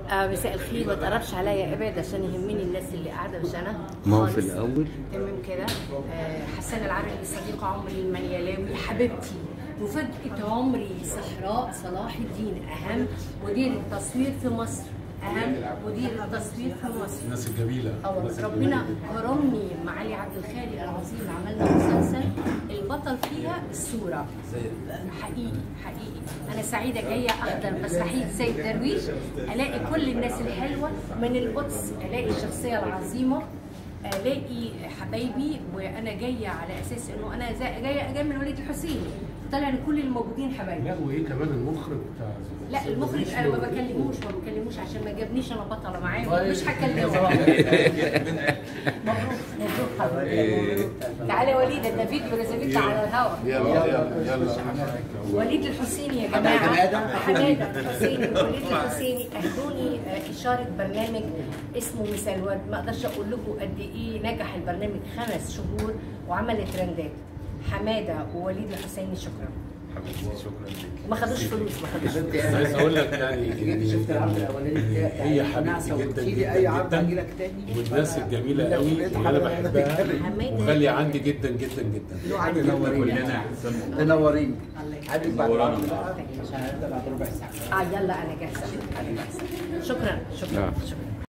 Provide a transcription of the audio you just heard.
آه مساء الخير ما تقربش عليا ابعد عشان يهمني الناس اللي قاعده مش انا ما هو في خالص. الأول تمام كده آه حسان العربي صديق عمري المنيلاوي حبيبتي مفاجأة عمري صحراء صلاح الدين أهم مدير التصوير في مصر أهم مدير التصوير في مصر الناس الجميله أو الناس ربنا الجميلة. كرمني مع علي عبد الخالق العظيم عملنا مسلسل البطل فيها الصورة حقيقي حقيقي أنا سعيدة جاية أحضر مسرحية سيد درويش ألاقي كل الناس الحلوة من القدس ألاقي الشخصية العظيمة الاقي حبايبي وانا جايه على اساس انه انا زي- جايه جايه من وليد الحسيني طلع ان كل الموجودين حبايبي لا وايه كمان المخرج بتاع لا المخرج انا ما بكلموش ما بكلموش عشان ما جابنيش انا بطله معاه طيب. مش هكلمه مبروك مبروك حبيبي تعالى يا وليد ده فيديو رسمته على الهواء يلا يلا يلا وليد الحسيني يا جماعه حماده الحسيني وليد الحسيني اهدوني آه، اشاره برنامج اسمه مثال ورد ما اقدرش اقول لكم قد ايه نجح البرنامج خمس شهور وعمل ترندات حماده ووليد الحسيني شكرا حبيبتي شكرا لك ما خدوش فلوس ما خدوش عايز اقول لك يعني جيت شفت العرض الاولاني إن بتاعي هي نعسة حبيبتي جدا وقلت لي اي عرض جدا اجي جدا لك تاني والناس الجميله قوي اللي انا بحبها وغاليه عندي جدا جدا جدا منورين منورين حابب بعد العرض منورانا. بقى عشان هنبدا بعد ربع ساعه اه يلا انا جاهزه انا جاهزه شكرا شكرا آه. شكرا